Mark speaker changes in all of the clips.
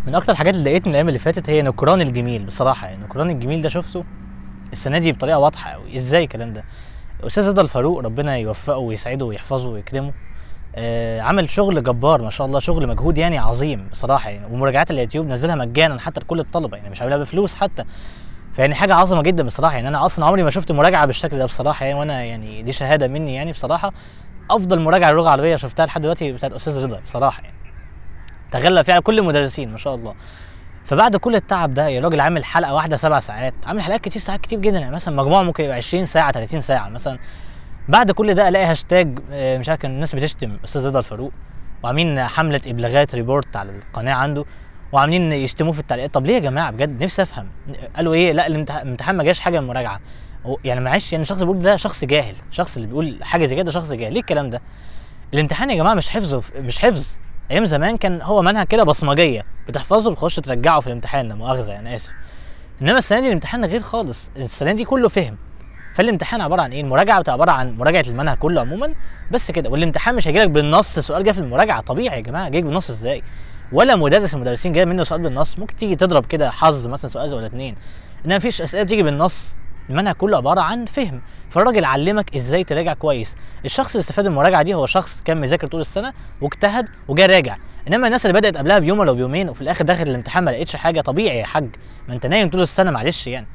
Speaker 1: من اكتر الحاجات اللي ضايقتني الايام اللي فاتت هي نكران الجميل بصراحه يعني نكران الجميل ده شفته السنه دي بطريقه واضحه قوي ازاي الكلام ده استاذ رضا الفاروق ربنا يوفقه ويسعده ويحفظه ويكرمه آه عمل شغل جبار ما شاء الله شغل مجهود يعني عظيم بصراحه يعني ومراجعات اليوتيوب نزلها مجانا حتى لكل الطلبه يعني مش عاملها بفلوس حتى فيعني حاجه عظمه جدا بصراحه يعني انا اصلا عمري ما شفت مراجعه بالشكل ده بصراحه يعني وانا يعني دي شهاده مني يعني بصراحه افضل مراجعه للغه العربيه شفتها لحد دلوقتي بتاعت الاستاذ رضا بصراحه يعني تغلى فيها كل المدرسين ما شاء الله فبعد كل التعب ده يا راجل عامل حلقه واحده سبع ساعات عامل حلقات كتير ساعات كتير جدا يعني مثلا مجموعه ممكن يبقى 20 ساعه 30 ساعه مثلا بعد كل ده الاقي هاشتاج آه، مش عارف كان الناس بتشتم استاذ رضا الفاروق وعاملين حمله ابلاغات ريبورت على القناه عنده وعاملين يشتموه في التعليقات طب ليه يا جماعه بجد نفسي افهم قالوا ايه لا الامتح- الامتحان ما جاش حاجه من المراجعه هو- يعني معلش يعني الشخص اللي بيقول ده شخص جاهل الشخص اللي بيقول حاجه زي كده شخص جاهل ليه الكلام ده الامتحان يا جماعه مش حفظ مش حفظ ايام زمان كان هو منهج كده بصمجيه بتحفظه بتخش ترجعه في الامتحان لا مؤاخذه انا اسف انما السنه دي الامتحان غير خالص السنه دي كله فهم فالامتحان عباره عن ايه المراجعه بتبقى عباره عن مراجعه المنهج كله عموما بس كده والامتحان مش هيجيلك بالنص سؤال جه في المراجعه طبيعي يا جماعه جايك بالنص ازاي ولا مدرس المدرسين جايب منه سؤال بالنص ممكن تيجي تضرب كده حظ مثلا سؤال ولا اتنين انما مفيش اسئله بتيجي بالنص المنهج كله عباره عن فهم فالراجل علمك ازاي تراجع كويس الشخص اللي استفاد من المراجعه دي هو شخص كان مذاكر طول السنه واجتهد وجا راجع انما الناس اللي بدات قبلها بيوم ولا بيومين وفي الاخر داخل الامتحان ما لقيتش حاجه طبيعي يا حاج ما انت نايم طول السنه معلش يعني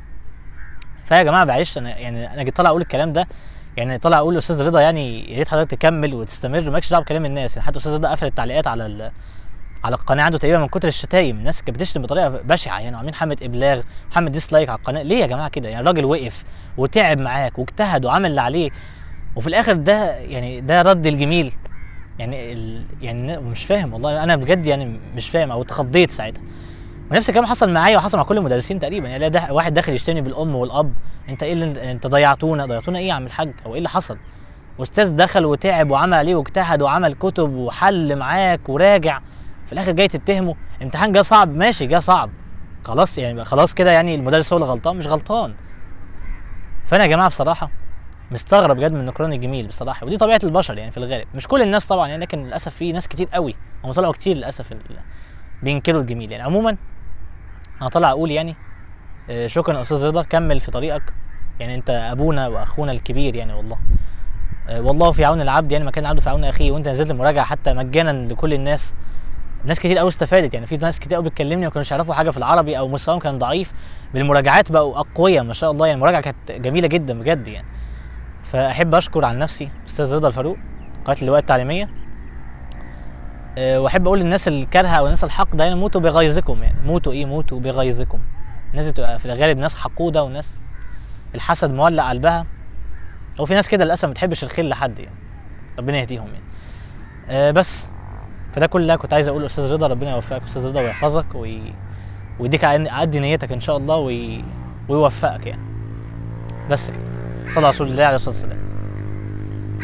Speaker 1: فيا جماعه معلش انا يعني انا جيت طالع اقول الكلام ده يعني طالع اقول لاستاذ رضا يعني يا ريت حضرتك تكمل وتستمر ومالكش دعوه بكلام الناس يعني حتى استاذ رضا قفل التعليقات على ال... على القناه عنده تقريبا من كتر الشتايم الناس كانت بتشتم بطريقه بشعه يعني وعاملين حمله ابلاغ حمله ديسلايك على القناه ليه يا جماعه كده يعني الراجل وقف وتعب معاك واجتهد وعمل اللي عليه وفي الاخر ده يعني ده رد الجميل يعني ال... يعني مش فاهم والله انا بجد يعني مش فاهم او اتخضيت ساعتها ونفس الكلام حصل معايا وحصل مع كل المدرسين تقريبا يعني ده واحد داخل يشتمني بالام والاب انت ايه اللي انت ضيعتونا ضيعتونا ايه يا عم الحاج او ايه اللي حصل استاذ دخل وتعب وعمل عليه واجتهد وعمل كتب وحل معاك وراجع في الاخر جاي تتهمه امتحان جه صعب ماشي جه صعب خلاص يعني خلاص كده يعني المدرس هو اللي غلطان مش غلطان فانا يا جماعه بصراحه مستغرب بجد من نكران الجميل بصراحه ودي طبيعه البشر يعني في الغالب مش كل الناس طبعا يعني لكن للاسف في ناس كتير قوي هم طلعوا كتير للاسف ال- بينكروا الجميل يعني عموما انا طالع اقول يعني آه، شكرا يا استاذ رضا كمل في طريقك يعني انت ابونا واخونا الكبير يعني والله آه، والله في عون العبد يعني ما كان العبد في عون اخيه وانت نزلت المراجعه حتى مجانا لكل الناس ناس كتير قوي استفادت يعني في ناس كتير قوي بتكلمني ما كانوش يعرفوا حاجه في العربي او مستواهم كان ضعيف بالمراجعات بقوا اقوياء ما شاء الله يعني المراجعه كانت جميله جدا بجد يعني فاحب اشكر عن نفسي استاذ رضا الفاروق قائد اللواء التعليميه أه واحب اقول للناس الكارهه او الناس الحاقده يعني موتوا بغيظكم يعني موتوا ايه موتوا بغيظكم الناس دي بتبقى في الغالب ناس حقوده وناس الحسد مولع قلبها او في ناس كده للاسف ما بتحبش الخير لحد يعني ربنا يهديهم يعني أه بس فده كل اللي أنا كنت عايز اقوله استاذ رضا ربنا يوفقك استاذ رضا ويحفظك وي... ويديك قد نيتك ان شاء الله وي... ويوفقك يعني بس كده صلى على رسول الله عليه الصلاه والسلام